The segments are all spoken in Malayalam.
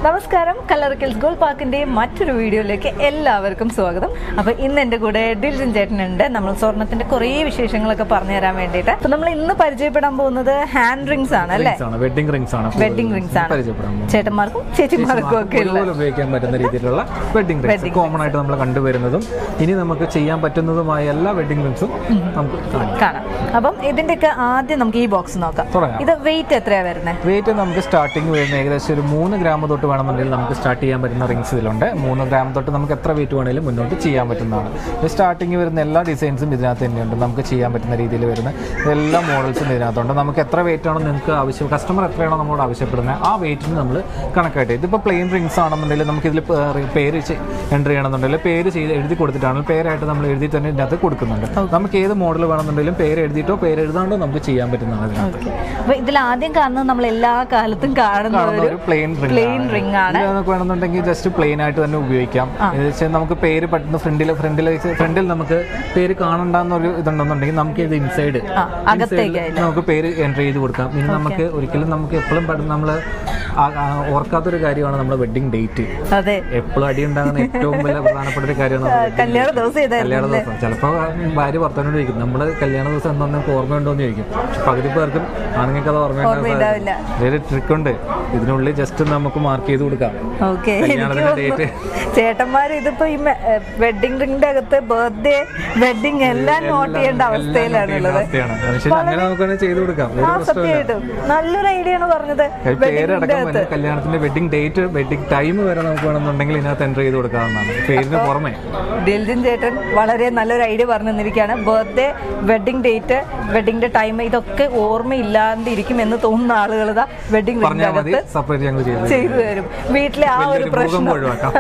നമസ്കാരം കല്ലറക്കൽസ് ഗോൾ പാർക്കിന്റെ മറ്റൊരു വീഡിയോയിലേക്ക് എല്ലാവർക്കും സ്വാഗതം അപ്പൊ ഇന്ന് എന്റെ കൂടെ ഡിൽജൻ ചേട്ടനുണ്ട് നമ്മൾ സ്വർണത്തിന്റെ കുറേ വിശേഷങ്ങളൊക്കെ പറഞ്ഞു തരാൻ വേണ്ടിയിട്ട് അപ്പൊ നമ്മൾ ഇന്ന് പരിചയപ്പെടാൻ പോകുന്നത് ഹാൻഡ് റിങ്സ് ആണ് അല്ലേ റിങ്സ് ആണ് വെഡിങ് റിങ്സ് ആണ് വെഡിങ് റിങ്സ് ആണ് പരിചയപ്പെടാൻ പോകുന്നത്. ചേട്ടന്മാർക്കും ചേച്ചിമാർക്കും ഒക്കെ ഉള്ള ഒരുപോലെ ഉപയോഗിക്കാൻ പറ്റുന്ന രീതിയിലുള്ള വെഡിങ് റിങ്സ് കോമൺ ആയിട്ട് നമ്മൾ കണ്ടുവരുന്നതും ഇനി നമുക്ക് ചെയ്യാൻ പറ്റുന്നതുമായ എല്ലാ വെഡിങ് റിങ്സും നമുക്ക് കാണാം കാണാം അപ്പം ഇതിന്റെയൊക്കെ ആദ്യം നമുക്ക് ഈ ബോക്സ് നോക്കാം തുടങ്ങാം ഇത് വെയിറ്റ് എത്രയാ വരുന്നത് വെയിറ്റ് നമുക്ക് സ്റ്റാർട്ടിങ് വരുന്ന ഏകദേശം ഒരു മൂന്ന് ഗ്രാം തൊട്ട് വേണമെന്നുണ്ടെങ്കിൽ നമുക്ക് സ്റ്റാർട്ട് ചെയ്യാൻ പറ്റുന്ന റിങ്സ് ഇതിലുണ്ട് മൂന്ന് ഗ്രാം തൊട്ട് നമുക്ക് എത്ര വെയിറ്റ് വേണമെങ്കിലും മുന്നോട്ട് ചെയ്യാൻ പറ്റുന്നതാണ് ഇത് സ്റ്റാർട്ടിങ് വരുന്ന എല്ലാ ഡിസൈൻസും ഇതിനകത്ത് തന്നെയുണ്ട് നമുക്ക് ചെയ്യാൻ പറ്റുന്ന രീതിയിൽ വരുന്ന എല്ലാ മോഡൽസും ഇതിനകത്തുണ്ട് നമുക്ക് എത്ര വെയിറ്റ് ആണോ നിങ്ങൾക്ക് ആവശ്യം കസ്റ്റമർ എത്രയാണോ നമ്മളോട് ആവശ്യപ്പെടുന്നത് ആ വെയിറ്റിന് നമ്മൾ കണക്കായിട്ട് ഇതിപ്പോൾ പ്ലെയിൻ റിങ്സ് ആണെന്നുണ്ടെങ്കിൽ നമുക്ക് ഇതിൽ പേര് എൻ്റർ ചെയ്യണമെന്നുണ്ടെങ്കിൽ പേര് ചെയ്ത് എഴുതി കൊടുത്തിട്ടാണ് പേരായിട്ട് നമ്മൾ എഴുതി തന്നെ ഇതിനകത്ത് കൊടുക്കുന്നുണ്ട് നമുക്ക് ഏത് മോഡൽ വേണമെന്നുണ്ടെങ്കിലും പേര് എഴുതിയിട്ടോ പേര് എഴുതാണ്ടോ നമുക്ക് ചെയ്യാൻ പറ്റുന്നതാണ് ഇതിനകത്ത് ഓക്കെ അപ്പൊ ഇതിൽ ആദ്യം കാണുന്നത് നമ്മൾ എല്ലാ കാലത്തും കാണുന്ന കാണുന്ന ഒരു ഒരു പ്ലെയിൻ റിംഗ് പ്ലെയിൻ റിംഗ് ആണ് ഇത് നമുക്ക് വേണമെന്നുണ്ടെങ്കിൽ ജസ്റ്റ് പ്ലെയിൻ ആയിട്ട് തന്നെ ഉപയോഗിക്കാം എന്ന് വെച്ചാൽ നമുക്ക് പേര് പെട്ടെന്ന് ഫ്രണ്ടിൽ ഫ്രണ്ടിൽ ഫ്രണ്ടിൽ നമുക്ക് പേര് കാണണ്ടെന്നൊരു ഇതുണ്ടെന്നുണ്ടെങ്കിൽ നമുക്ക് ഇത് ഇൻസൈഡ് ആ, അകത്തേക്ക് നമുക്ക് പേര് എൻ്റർ ചെയ്ത് കൊടുക്കാം ഇനി നമുക്ക് ഒരിക്കലും നമുക്ക് എപ്പോഴും നമ്മൾ ഓർക്കാത്തൊരു കാര്യമാണ് നമ്മുടെ വെഡിങ് ഡേറ്റ് അതെ എപ്പോഴും അടി ഉണ്ടാകുന്ന ഏറ്റവും വലിയ പ്രധാനപ്പെട്ട ഒരു കാര്യമാണ് നമ്മുടെ wedding കല്യാണ ദിവസം കല്യാണ ഇതായിരുന്നു ദിവസം ചിലപ്പോൾ ഭാര്യ ഭർത്താവിനോട് ചോദിക്കും നമ്മൾ കല്യാണ ദിവസം എന്താ നിങ്ങൾക്ക് ഓർമ്മയുണ്ടോ എന്ന് ചോദിക്കും പക്ഷെ പകുതി പേർക്കും ആണുങ്ങൾക്ക് അത് ഓർമ്മയുണ്ടാവില്ല. ഓർമ്മയുണ്ടാവില്ല ഒരു ട്രിക്ക് ഉണ്ട് ഇതിനുള്ളിൽ ജസ്റ്റ് നമുക്ക് മാർക്ക് ചെയ്ത് കൊടുക്കാം ഓക്കെ കല്യാണത്തിന്റെ ഡേറ്റ് ചേട്ടന്മാര് ഇതിപ്പോ ഈ വെഡിങ് റിംഗിന്റെ അകത്ത് ബർത്ത്ഡേ വെഡിങ് എല്ലാം നോട്ട് ചെയ്യേണ്ട അവസ്ഥയിലാണ് ഉള്ളത് അവസ്ഥയാണ് പക്ഷേ അങ്ങനെ നമുക്ക് വേണേൽ ചെയ്ത് കൊടുക്കാം ഒരു ആ സത്യമായിട്ടും നല്ലൊരു ഐഡിയ ആണ് പറഞ്ഞത് പേരടക്കം വരുന്ന കല്യാണത്തിന്റെ വെഡിങ് ഡേറ്റ് വെഡിങ് ടൈം വരെ നമുക്ക് വേണമെന്നുണ്ടെങ്കിൽ ഇതിനകത്ത് എൻ്റർ ചെയ്ത് കൊടുക്കാവുന്നതാണ് പേരിന് പുറമെ ദിൽജിൻ ചേട്ടൻ വളരെ നല്ലൊരു ഐഡിയ പറഞ്ഞു തന്നിരിക്കുകയാണ് ബർത്ത്ഡേ വെഡിങ് ഡേറ്റ് വെഡിങ്ങിന്റെ ടൈം ഇതൊക്കെ ഓർമ്മയില്ലാണ്ടിരിക്കും എന്ന് തോന്നുന്ന ആളുകൾ ഇതാ വെഡിങ് റിംഗിന്റെ പറഞ്ഞാൽ മതി അകത്ത് സെപ്പറേറ്റ് ഞങ്ങൾ ചെയ്ത് തരും. ചെയ്തു തരും വീട്ടിലെ ആ ഒരു വലിയൊരു പ്രശ്നം ഭൂകമ്പം ഒഴിവാക്കാം.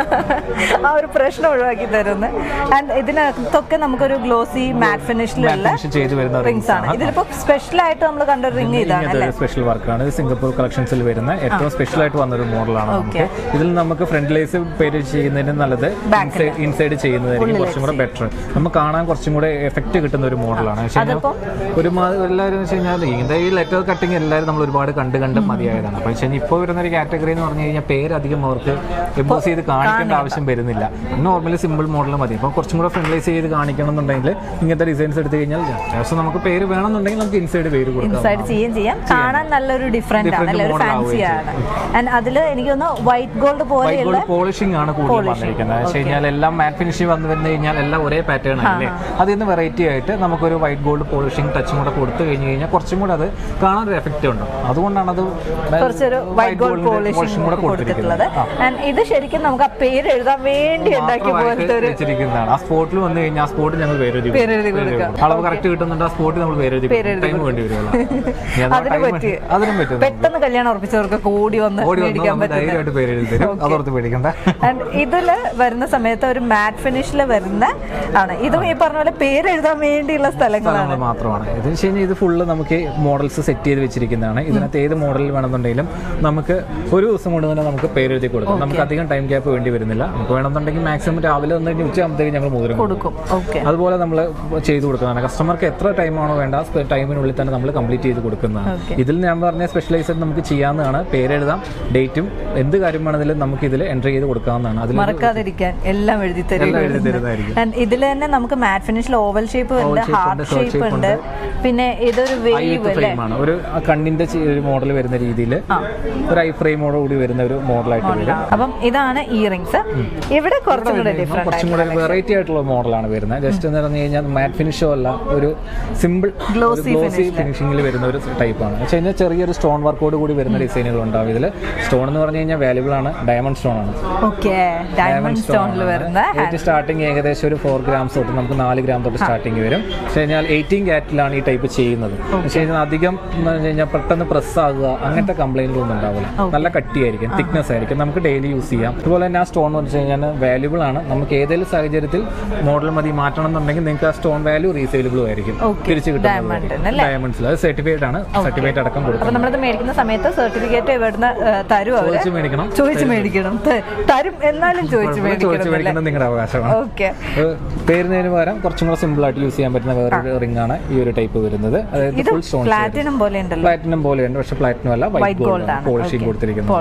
ആ ഒരു പ്രശ്നം ഒഴിവാക്കി തരുന്നു ആൻഡ് ഇതിനകത്തൊക്കെ നമുക്കൊരു ഗ്ലോസി മാറ്റ് ഫിനിഷിലുള്ള ഫിനിഷ് ചെയ്ത് വരുന്ന റിങ്സ് ആണ് ഇതിലിപ്പോ സ്പെഷ്യൽ ആയിട്ട് നമ്മൾ കണ്ട റിംഗ് ഇതാണ് അല്ലേ സ്പെഷ്യൽ വർക്കാണ് ഇത് സിംഗപ്പൂർ കളക്ഷൻസിൽ വരുന്ന ഏറ്റവും സ്പെഷ്യൽ ആയിട്ട് വന്നൊരു മോഡലാണ് നമുക്ക് ഇതിൽ നമുക്ക് ഫ്രണ്ട് ലേസ് പേര് ചെയ്യുന്നതിന് നല്ലത് ഇൻസൈഡ് ചെയ്യുന്നതായിരിക്കും കുറച്ചും കൂടെ ബെറ്റർ നമുക്ക് കാണാൻ കുറച്ചും കൂടെ എഫക്റ്റ് കിട്ടുന്ന ഒരു മോഡലാണ് പക്ഷേ അതിപ്പോ ഒരു എല്ലാവരും വെച്ച് കഴിഞ്ഞാൽ ഇതിന്റെ ഈ ലെറ്റർ കട്ടിങ് എല്ലാവരും നമ്മൾ ഒരുപാട് കണ്ട് കണ്ട് മതിയായതാണ് പക്ഷേ ഇപ്പോൾ വരുന്ന ഒരു കാറ്റഗറി എന്ന് പറഞ്ഞു കഴിഞ്ഞാൽ പേര് അധികം അവർക്ക് എംബോസ് ചെയ്ത് കാണിക്കേണ്ട ആവശ്യം വരുന്നില്ല നോർമലി സിമ്പിൾ മോഡൽ മതി അപ്പോൾ കുറച്ചും കൂടെ ഫ്രണ്ട്ലൈസ് ചെയ്ത് കാണിക്കണം എന്നുണ്ടെങ്കിൽ ഇങ്ങനത്തെ ഡിസൈൻസ് എടുത്തു കഴിഞ്ഞാൽ അത്യാവശ്യം നമുക്ക് പേര് വേണമെന്നുണ്ടെങ്കിൽ നമുക്ക് ഇൻസൈഡ് പേര് കൊടുക്കാം ഇൻസൈഡ് ചെയ്യുകയും ചെയ്യാം കാണാൻ നല്ലൊരു ഡിഫറെന്റ് ആണ് അല്ലെ ഒരു model ഫാൻസി ആണ് ആൻഡ് അതില് എനിക്ക് തോന്നുന്നു വൈറ്റ് ഗോൾഡ് പോലെയുള്ള ഗോൾഡ് പോളിഷിംഗ് ആണ് കൂടുതൽ വന്നിരിക്കുന്നത് എന്ന് വെച്ച് കഴിഞ്ഞാൽ എല്ലാം മാറ്റ് ഫിനിഷ് വന്നു വന്നു കഴിഞ്ഞാൽ എല്ലാം ഒരേ പാറ്റേൺ ആണല്ലേ അതിൽ നിന്ന് വെറൈറ്റി ആയിട്ട് നമുക്കൊരു വൈറ്റ് ഗോൾഡ് പോളിഷിംഗ് ടച്ചും കൂടെ കൊടുത്തു കഴിഞ്ഞ് കഴിഞ്ഞാൽ കുറച്ചും കൂടെ അത് കാണാൻ ഒരു എഫക്റ്റ് ഉണ്ട് അതുകൊണ്ടാണ് അത് കുറച്ചൊരു വൈറ്റ് ഗോൾഡ് പോളിഷിംഗ് കൂടെ കൊടുത്തിട്ടുള്ളത് കൊടുത്തിരിക്കുന്നത് ആൻഡ് ഇത് ശരിക്കും നമുക്ക് ആ പേര് എഴുതാൻ വേണ്ടി ഉണ്ടാക്കിയ പോലത്തെ ഒരു വെച്ചിരിക്കുന്നതാണ് ആ സ്പോട്ടിൽ വന്നു കഴിഞ്ഞാൽ ആ സ്പോട്ടിൽ ഞങ്ങൾ പേരെഴുതി കൊടുക്കും. പേരെഴുതി പേരെഴുതി കൊടുക്കും. അളവ് കറക്റ്റ് കിട്ടുന്നുണ്ട് ആ സ്പോട്ടിൽ നമ്മൾ പേരെഴുതി ടൈം വേണ്ടി വരുമല്ലോ ഇനി അഥവാ അതിന് time പറ്റി അതിനും പറ്റും പെട്ടെന്ന് കല്യാണം ഉറപ്പിച്ചവർക്ക് ഓടി വന്ന് ഓടി വന്നു മേടിക്കാൻ നമ്മൾ പറ്റും ധൈര്യമായിട്ട് പേരെഴുതി തരും അതോർത്ത് പേടിക്കണ്ട ആൻഡ് ഇതില് വരുന്ന സമയത്ത് ഒരു മാറ്റ് ഫിനിഷിൽ വരുന്ന ആണ് ഇതും ഈ പറഞ്ഞ പോലെ പേര് എഴുതാൻ വേണ്ടിയുള്ള സ്ഥലങ്ങളാണ് സ്ഥലങ്ങൾ മാത്രമാണ് ഇത് വെച്ച് കഴിഞ്ഞാൽ ഇത് ഫുള്ള് നമുക്ക് മോഡൽസ് സെറ്റ് ചെയ്ത് വെച്ചിരിക്കുന്നതാണ് ഇതിനകത്ത് ഏത് മോഡൽ വേണമെന്നുണ്ടെങ്കിലും നമുക്ക് ഒരു ദിവസം കൊണ്ട് തന്നെ നമുക്ക് പേര് എഴുതി കൊടുക്കാം നമുക്ക് അധികം ടൈം ഗ്യാപ്പ് വേണ്ടി വരുന്നില്ല നമുക്ക് വേണമെന്നുണ്ടെങ്കിൽ മാക്സിമം രാവിലെ വന്നു കഴിഞ്ഞാൽ ഉച്ചയാകുമ്പോഴത്തേക്ക് ഞങ്ങൾ മോതിരം കൊടുക്കും കൊടുക്കും ഓക്കെ അതുപോലെ നമ്മൾ ചെയ്തു കൊടുക്കുന്നതാണ് കസ്റ്റമർക്ക് എത്ര ടൈമാണോ വേണ്ട ആ ടൈമിനുള്ളിൽ തന്നെ നമ്മൾ കംപ്ലീറ്റ് ചെയ്ത് കൊടുക്കുന്നതാണ് Okay. ഇതിൽ ഞാൻ പറഞ്ഞ സ്പെഷ്യലൈസ്ഡ് നമുക്ക് ചെയ്യാവുന്നതാണ് പേരെഴുതാം ഡേറ്റും എന്ത് കാര്യം വേണമെങ്കിലും നമുക്ക് ഇതിൽ എൻ്റർ ചെയ്ത് കൊടുക്കാവുന്നതാണ് അതിൽ മറക്കാതിരിക്കാൻ എല്ലാം എഴുതി തരും എല്ലാം എഴുതി തരുന്നതായിരിക്കും ആൻഡ് ഇതിൽ തന്നെ നമുക്ക് മാറ്റ് ഫിനിഷിൽ ഓവൽ ഷേപ്പ് ഉണ്ട് shape ഹാർട്ട് ഉണ്ട്, short ഷേപ്പ് shape ഉണ്ട് പിന്നെ ഇതൊരു വേവ് ഐത്ത് അല്ലേ ഫ്രെയിമാണ് ഒരു കണ്ണിന്റെ ചെ- ഒരു മോഡൽ വരുന്ന രീതിയിൽ ഒരു ഐ ഫ്രെയിമോട് കൂടി വരുന്ന ഒരു മോഡലായിട്ട് വരും അപ്പം ഇതാണ് ഇയറിങ്സ് ഇവിടെ കുറച്ചും കൂടെ ഡിഫറെന്റ് കുറച്ചും കൂടെ വെറൈറ്റി ആയിട്ടുള്ള മോഡലാണ് വരുന്നത് ജസ്റ്റ് എന്ന് പറഞ്ഞു കഴിഞ്ഞാൽ മാറ്റ് ഫിനിഷോ അല്ല ഒരു സിമ്പിൾ Glossy ഗ്ലോസി ഫിനിഷിംഗിൽ വരുന്ന ഒരു ടൈപ്പാണ് വെച്ച് കഴിഞ്ഞാൽ ചെറിയൊരു സ്റ്റോൺ വർക്കോട് കൂടി വരുന്ന ഡിസൈനുകൾ ഉണ്ടാവും ഇതിൽ സ്റ്റോൺ എന്ന് പറഞ്ഞു കഴിഞ്ഞാൽ വാല്യുബിൾ ആണ് ഡയമണ്ട് സ്റ്റോൺ ആണ് ഓക്കെ ഡയമണ്ട് സ്റ്റോണിൽ വരുന്ന റേറ്റ് സ്റ്റാർട്ടിങ് ഏകദേശം ഒരു ഫോർ ഗ്രാംസ് തൊട്ട് നമുക്ക് നാല് ഗ്രാം തൊട്ട് സ്റ്റാർട്ടിങ് വരും പക്ഷേ കഴിഞ്ഞാൽ എയ്റ്റീൻ ക്യാറ്റിലാണ് ഈ ടൈപ്പ് ചെയ്യുന്നത് പക്ഷേ കഴിഞ്ഞാൽ അധികം എന്ന് പറഞ്ഞു കഴിഞ്ഞാൽ പെട്ടെന്ന് പ്രസ് ആകുക അങ്ങനത്തെ കംപ്ലൈന്റ് ഒന്നും ഉണ്ടാവില്ല നല്ല കട്ടിയായിരിക്കും തിക്നെസ് ആയിരിക്കും നമുക്ക് ഡെയിലി യൂസ് ചെയ്യാം അതുപോലെ തന്നെ ആ സ്റ്റോൺ എന്ന് വെച്ച് കഴിഞ്ഞാൽ വാല്യുബിൾ ആണ് നമുക്ക് ഏതെങ്കിലും സാഹചര്യത്തിൽ മോഡൽ മതി മാറ്റണം എന്നുണ്ടെങ്കിൽ നിങ്ങൾക്ക് ആ സ്റ്റോൺ വാല്യൂ റീസെയിലബിൾ ആയിരിക്കും Okay. തിരിച്ചു Diamond കിട്ടുന്നത് അല്ലേ? ഡയമണ്ട്സിൽ അത് സർട്ടിഫൈഡ് ആണ് സർട്ടിഫൈഡ് അടക്കം കൊടുക്കും അപ്പൊ നമ്മളിത് മേടിക്കുന്ന സമയത്ത് സർട്ടിഫിക്കറ്റ് ഇവിടുന്ന് ഏ, തരും അവര് ചോദിച്ചു മേടിക്കണം ചോദിച്ചു മേടിക്കണം ത- തരും എന്നാലും ചോദിച്ചു ചോദിച്ചു മേടിക്കണം അല്ലേ മേടിക്കുന്നത് നിങ്ങളുടെ അവകാശമാണ് ഓക്കെ പേരുന്നതിന് പകരം കുറച്ചും കൂടെ സിമ്പിൾ ആയിട്ട് യൂസ് ചെയ്യാൻ പറ്റുന്ന വേറൊരു റിംഗ് ആണ് ഈ ഒരു ടൈപ്പ് വരുന്നത് അതായത് ഇത് ഫുൾ സ്റ്റോൺ പ്ലാറ്റിനം പോലെ ഉണ്ടല്ലോ പ്ലാറ്റിനം പോലെയുണ്ട് പക്ഷെ പ്ലാറ്റിനം അല്ല വൈറ്റ് വൈറ്റ് ഗോൾഡ് ഗോൾഡ് ആണ് പോളിഷിംഗ് കൊടുത്തിരിക്കുന്നത് പോളിഷിംഗ് കൊടുത്തിരിക്കുന്നത്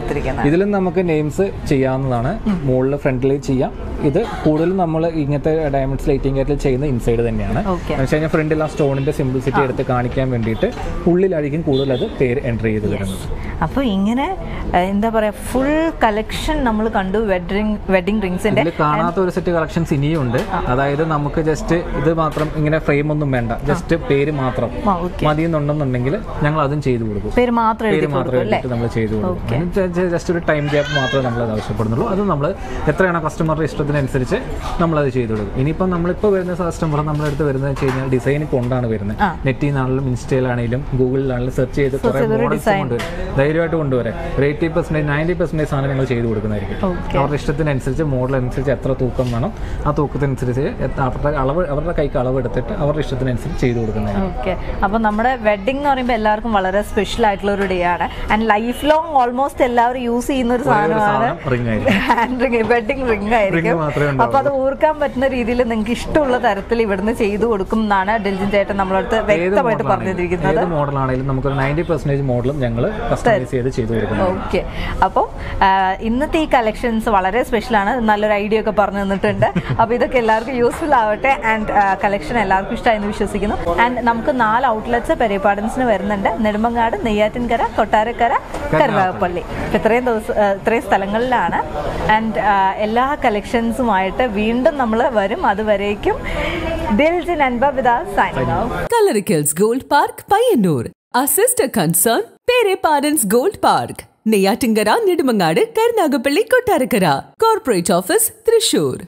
കൊടുത്തിരിക്കുന്നത് ഇതിലും നമുക്ക് നെയിംസ് ചെയ്യാവുന്നതാണ് മുകളിൽ ഫ്രണ്ടിൽ ചെയ്യാം ഇത് കൂടുതലും നമ്മൾ ഇങ്ങനത്തെ ഡയമണ്ട്സ് ലൈറ്റിംഗ് ആയിട്ട് ചെയ്യുന്ന ഇൻസൈഡ് തന്നെയാണ് ഓക്കെ എന്ന് വെച്ച് കഴിഞ്ഞാൽ ഫ്രണ്ടിൽ ആ സ്റ്റോണിന്റെ സിംപ്ലിസിറ്റി എടുത്ത് കാണിക്കാൻ വേണ്ടിയിട്ട് ഉള്ളിലായിരിക്കും കൂടുതൽ അത് പേര് എൻ്റർ ചെയ്ത് വരുന്നത് അപ്പോൾ ഇങ്ങനെ ഏഹ്, എന്താ പറയാ ഫുൾ കളക്ഷൻ നമ്മൾ കണ്ടു വെഡിങ് വെഡിങ് റിങ്സിന്റെ ഇതിൽ കാണാത്ത ഒരു സെറ്റ് കളക്ഷൻസ് ഇനിയും ഉണ്ട് അതായത് നമുക്ക് ജസ്റ്റ് ഇത് മാത്രം ഇങ്ങനെ ഫ്രെയിം ഒന്നും വേണ്ട ജസ്റ്റ് പേര് മാത്രം ഓക്കെ മതി എന്നുണ്ടെന്നുണ്ടെങ്കിൽ ഞങ്ങൾ അതും ചെയ്തു കൊടുക്കും പേര് മാത്രം എഴുതി പേര് മാത്രം എഴുതിയിട്ട് നമ്മൾ ചെയ്തു കൊടുക്കും ജസ്റ്റ് ഒരു ടൈം ഗ്യാപ്പ് മാത്രമേ നമ്മൾ അത് ആവശ്യപ്പെടുന്നുള്ളൂ അത് നമ്മൾ എത്രയാണ് കസ്റ്റമറുടെ ഇഷ്ടത്തിനനുസരിച്ച് നമ്മളത് ചെയ്തു കൊടുക്കും ഇനിയിപ്പം നമ്മളിപ്പോൾ വരുന്ന കസ്റ്റമർ നമ്മുടെ അടുത്ത് വരുന്നത് വെച്ച് കഴിഞ്ഞാൽ ഡിസൈൻ കൊണ്ടാണ് വരുന്നത് ആ. നെറ്റിൽ നിന്നാണെങ്കിലും ഇൻസ്റ്റയിലാണെങ്കിലും ഗൂഗിളിലാണെങ്കിലും സെർച്ച് ചെയ്ത് കുറേ മോഡൽസ് കൊണ്ടുവരും ധൈര്യമായിട്ട് കൊണ്ടുവരാം ഒരു എയ്റ്റി പെർസെൻറ്റേജ് നയൻറ്റി പെർസെൻറ്റേജ് സാധനം ഞങ്ങൾ ചെയ്തു കൊടുക്കുന്നതായിരിക്കും ഓക്കെ അവരുടെ ഇഷ്ടത്തിനനുസരിച്ച് മോഡൽ അനുസരിച്ച് എത്ര തൂക്കം വേണം ആ തൂക്കത്തിനനുസരിച്ച് എത്ര- അവരുടെ അളവ് അവരുടെ കൈക്ക് അളവ് എടുത്തിട്ട് അവരുടെ ഇഷ്ടത്തിനനുസരിച്ച് ചെയ്തു കൊടുക്കുന്നതായിരിക്കും ഓക്കെ അപ്പൊ നമ്മുടെ വെഡിങ് എന്ന് പറയുമ്പോൾ എല്ലാവർക്കും വളരെ സ്പെഷ്യൽ ആയിട്ടുള്ള ഒരു ഡേ ആണ് ആൻഡ് ലൈഫ് ലോങ് ഓൾമോസ്റ്റ് എല്ലാവരും യൂസ് ചെയ്യുന്ന ഒരു ഒരേ ഒരു സാധനമാണ് സാധനം റിംഗ് ആയിരിക്കും ഹാൻഡ് റിംഗ് വെഡിങ് റിംഗ് ആയിരിക്കും മാത്രമേ അപ്പൊ അത് ഓർക്കാൻ പറ്റുന്ന രീതിയിൽ നിങ്ങൾക്ക് ഇഷ്ടമുള്ള തരത്തിൽ ഇവിടുന്ന് ചെയ്തു കൊടുക്കും എന്നാണ് ഡെൽജിൻ ചേട്ടൻ നമ്മളടുത്ത് വ്യക്തമായിട്ട് പറഞ്ഞിരിക്കുന്നത് ഏത് മോഡലാണെങ്കിലും നമുക്കൊരു നയൻറ്റി പെർസെൻറ്റേജ് മോഡലും ഞങ്ങൾ കസ്റ്റമൈസ് ചെയ്ത് ചെയ്തു കൊടുക്കുന്നത് ഓക്കെ അപ്പോൾ ഇന്നത്തെ ഈ കളക്ഷൻസ് വളരെ സ്പെഷ്യലാണ് നല്ലൊരു ഐഡിയ ഒക്കെ പറഞ്ഞു തന്നിട്ടുണ്ട് അപ്പോൾ ഇതൊക്കെ എല്ലാവർക്കും യൂസ്ഫുൾ ആവട്ടെ ആൻഡ് കളക്ഷൻ എല്ലാവർക്കും ഇഷ്ടമായെന്ന് വിശ്വസിക്കുന്നു ആൻഡ് നമുക്ക് നാല് ഔട്ട്ലെറ്റ്സ് പെരിയപ്പാടൻസിന് വരുന്നുണ്ട് നെടുമങ്ങാട് നെയ്യാറ്റിൻകര കൊട്ടാരക്കര കരുനാഗപ്പള്ളി ഇപ്പം ഇത്രയും ദിവസം ആ, ഇത്രയും സ്ഥലങ്ങളിലാണ് ആൻഡ് എല്ലാ കളക്ഷൻസുമായിട്ട് വീണ്ടും നമ്മൾ വരും അതുവരേക്കും Diljin Anbitha signing out Coloricals Gold Park, Payyanur. Our sister concern, Pere Parents Gold Park. Neyyattinkara Nedumangad Karunagappally Kottarakkara corporate office Thrissur